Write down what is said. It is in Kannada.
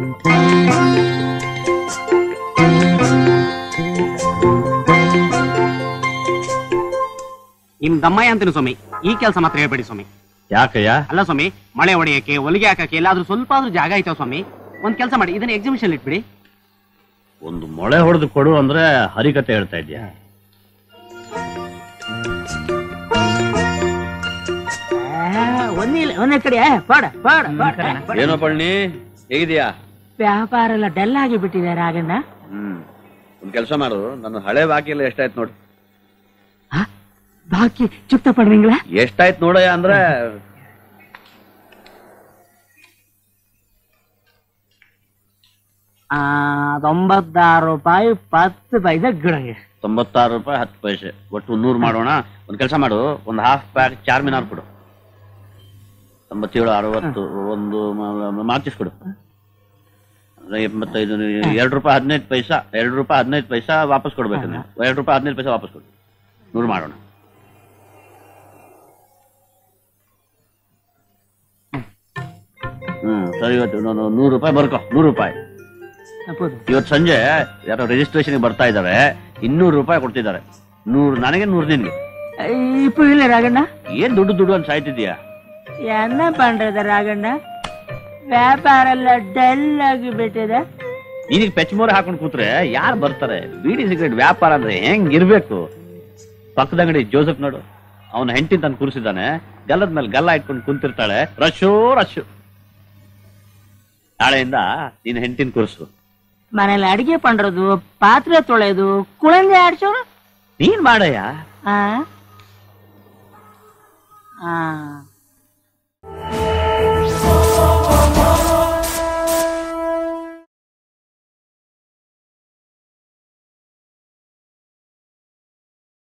ನಿಮ್ ದಮ್ಮಯ್ಯ ಅಂತೀನಿ ಸ್ವಾಮಿ ಈ ಕೆಲಸ ಮಾತ್ರ ಹೇಳ್ಬೇಡಿ ಸ್ವಾಮಿ ಯಾಕಯ್ಯ ಅಲ್ಲ ಸ್ವಾಮಿ ಮಳೆ ಹೊಡೆಯಕ್ಕೆ ಹೊಲಿಗೆ ಹಾಕಕ್ಕೆ ಎಲ್ಲಾದ್ರೂ ಸ್ವಲ್ಪ ಆದ್ರೂ ಜಾಗ ಐತಾವ ಸ್ವಾಮಿ ಒಂದ್ ಕೆಲಸ ಮಾಡಿ ಇದನ್ನ ಎಕ್ಸಿಬಿಷನ್ ಇಟ್ಬಿಡಿ ಒಂದು ಮೊಳೆ ಹೊಡೆದು ಕೊಡು ಅಂದ್ರೆ ಹರಿಕತೆ ಹೇಳ್ತಾ ಇದ್ಯಾ ಒಂದಿಲ್ಲ ಒಂದೇ ಕಡೆ ಪಾಡ ಪಾಡ ಪಾಡ ಏನೋ ಪಳ್ಳಿ ಹೇಗಿದ್ಯಾ ವ್ಯಾಪಾರ ಎಲ್ಲ ಡಲ್ ಆಗಿ ಬಿಟ್ಟಿದೆ ರಾಗಣ್ಣ ಹ್ಮ್ ಒಂದ್ ಕೆಲಸ ಮಾಡು ನನ್ನ ಹಳೆ ಬಾಕಿ ಎಲ್ಲ ಎಷ್ಟಾಯ್ತು ನೋಡು ಬಾಕಿ ಚುಕ್ತ ಪಡ್ರಿಂಗ್ಲ ಎಷ್ಟಾಯ್ತು ನೋಡಯ್ಯ ಅಂದ್ರೆ ಆ ತೊಂಬತ್ತಾರು ರೂಪಾಯಿ ಪತ್ತು ಪೈಸೆ ಗಿಡಂಗೆ ತೊಂಬತ್ತಾರು ರೂಪಾಯಿ ಹತ್ತು ಪೈಸೆ ಒಟ್ಟು ನೂರು ಮಾಡೋಣ ಒಂದ್ ಕೆಲಸ ಮಾಡು ಒಂದು ಹಾಫ್ ಪ್ಯಾಕ್ ಚಾರ್ ಮಿನಾರ್ ಕೊಡು ತೊಂಬತ್ತೇಳು ಅರವತ್ತು ಒಂದು ಮಾರ್ಚಿಸ್ಕೊಡು ಅಂದ್ರೆ ಎಂಬತ್ತೈದು ಎರಡು ರೂಪಾಯಿ ಹದಿನೈದು ಪೈಸಾ ಎರಡು ರೂಪಾಯಿ ಹದಿನೈದು ಪೈಸಾ ವಾಪಸ್ ಕೊಡ್ಬೇಕು ನೀವು ಎರಡು ರೂಪಾಯಿ ಹದಿನೈದು ಪೈಸಾ ವಾಪಸ್ ಕೊಡು ನೂರು ಮಾಡೋಣ ಹ್ಮ್ ಸರಿ ಇವತ್ತು ನಾನು ನೂರು ರೂಪಾಯಿ ಬರ್ಕೊ ನೂರು ರೂಪಾಯಿ ತಪ್ಪದು ಇವತ್ತು ಸಂಜೆ ಯಾರೋ ರಿಜಿಸ್ಟ್ರೇಷನ್ ಬರ್ತಾ ಇದ್ದಾರೆ ಇನ್ನೂರು ರೂಪಾಯಿ ಕೊಡ್ತಿದ್ದಾರೆ ನೂರು ನನಗೆ ನೂರು ನಿನ್ಗೆ ಇಪ್ಪು ಇಲ್ಲ ರಾಗಣ್ಣ ಏನ್ ದುಡ್ಡು ದುಡ್ಡು ಅಂತ ಸಾಯ್ತಿದ್ಯಾ என்ன பண்றது ರಾಗಣ್ಣ ವ್ಯಾಪಾರ ಎಲ್ಲ ಡಲ್ ಆಗಿ ಬಿಟ್ಟಿದೆ ನೀನಿಗೆ ಪೆಚ್ಮೋರೆ ಹಾಕೊಂಡು ಕೂತ್ರೆ ಯಾರು ಬರ್ತಾರೆ ಬೀಡಿ ಸಿಗರೇಟ್ ವ್ಯಾಪಾರ ಅಂದ್ರೆ ಹೆಂಗ್ ಇರ್ಬೇಕು ಪಕ್ಕದ ಅಂಗಡಿ ಜೋಸೆಫ್ ನೋಡು ಅವನ ಹೆಂಡತಿ ತಂದು ಕೂರಿಸಿದ್ದಾನೆ ಗಲ್ಲದ ಮೇಲೆ ಗಲ್ಲ ಇಟ್ಕೊಂಡು ಕುಂತಿರ್ತಾಳೆ ರಶೋ ರಶ್ ನಾಳೆಯಿಂದ ನೀನ್ ಹೆಂಡತಿನ ಕೂರಿಸು ಮನೇಲಿ ಅಡಿಗೆ ಪண்றது ಪಾತ್ರೆ ತೊಳೆದು ಕುಳಂಜೆ ಆಡ್ಸೋರು ನೀನ್ ಮಾಡಯ್ಯ ಆ ಆ